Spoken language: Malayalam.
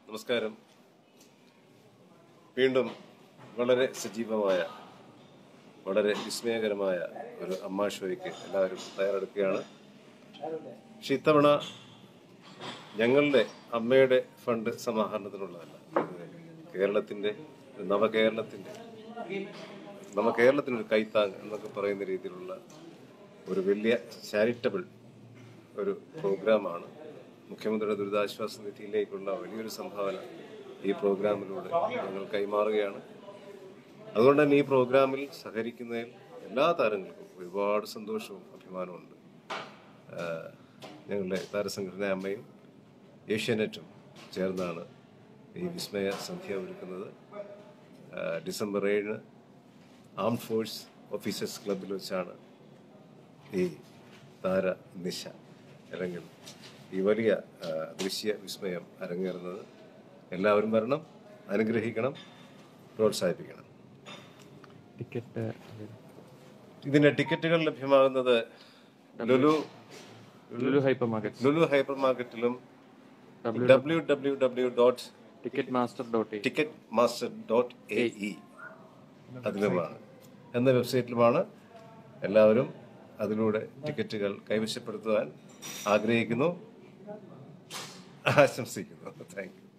നമസ്കാരം വീണ്ടും വളരെ സജീവമായ വളരെ വിസ്മയകരമായ ഒരു അമ്മാ ഷോയ്ക്ക് എല്ലാവരും തയ്യാറെടുക്കുകയാണ് പക്ഷെ ഇത്തവണ ഞങ്ങളുടെ അമ്മയുടെ ഫണ്ട് സമാഹരണത്തിനുള്ളതല്ല ഇത് കേരളത്തിന്റെ ഒരു നവകേരളത്തിന്റെ നവകേരളത്തിന് ഒരു കൈത്താങ് എന്നൊക്കെ പറയുന്ന രീതിയിലുള്ള ഒരു വലിയ ചാരിറ്റബിൾ ഒരു പ്രോഗ്രാമാണ് മുഖ്യമന്ത്രിയുടെ ദുരിതാശ്വാസ നിധിയിലേക്കുള്ള വലിയൊരു സംഭാവന ഈ പ്രോഗ്രാമിലൂടെ ഞങ്ങൾ കൈമാറുകയാണ് അതുകൊണ്ട് തന്നെ ഈ പ്രോഗ്രാമിൽ സഹകരിക്കുന്നതിൽ എല്ലാ താരങ്ങൾക്കും ഒരുപാട് സന്തോഷവും അഭിമാനമുണ്ട് ആഹ് ഞങ്ങളുടെ താരസംഘടന അമ്മയും ഏഷ്യാനെറ്റും ചേർന്നാണ് ഈ വിസ്മയ സന്ധ്യ ഒരുക്കുന്നത് ആഹ് ഡിസംബർ ഏഴിന് ആം ഫോഴ്സ് ഓഫീസേഴ്സ് ക്ലബിൽ വെച്ചാണ് ഈ താര നിശ അല്ലെങ്കിൽ ഈ വലിയ ആ, ദൃശ്യ വിസ്മയം അരങ്ങേറുന്നത് എല്ലാവരും വരണം അനുഗ്രഹിക്കണം പ്രോത്സാഹിപ്പിക്കണം ടിക്കറ്റ് ഇതിന്റെ ടിക്കറ്റുകൾ ലഭ്യമാകുന്നത് Lulu Lulu hypermarket Lulu hyper മാർക്കറ്റിലും W W W dot ticketmaster dot in ticketmaster dot A E അതിലുമാണ് എന്ന വെബ്സൈറ്റിലുമാണ് എല്ലാവരും അതിലൂടെ ടിക്കറ്റുകൾ കൈവശപ്പെടുത്തുവാൻ ആഗ്രഹിക്കുന്നു ആശംസിക്കുന്നു താങ്ക് യു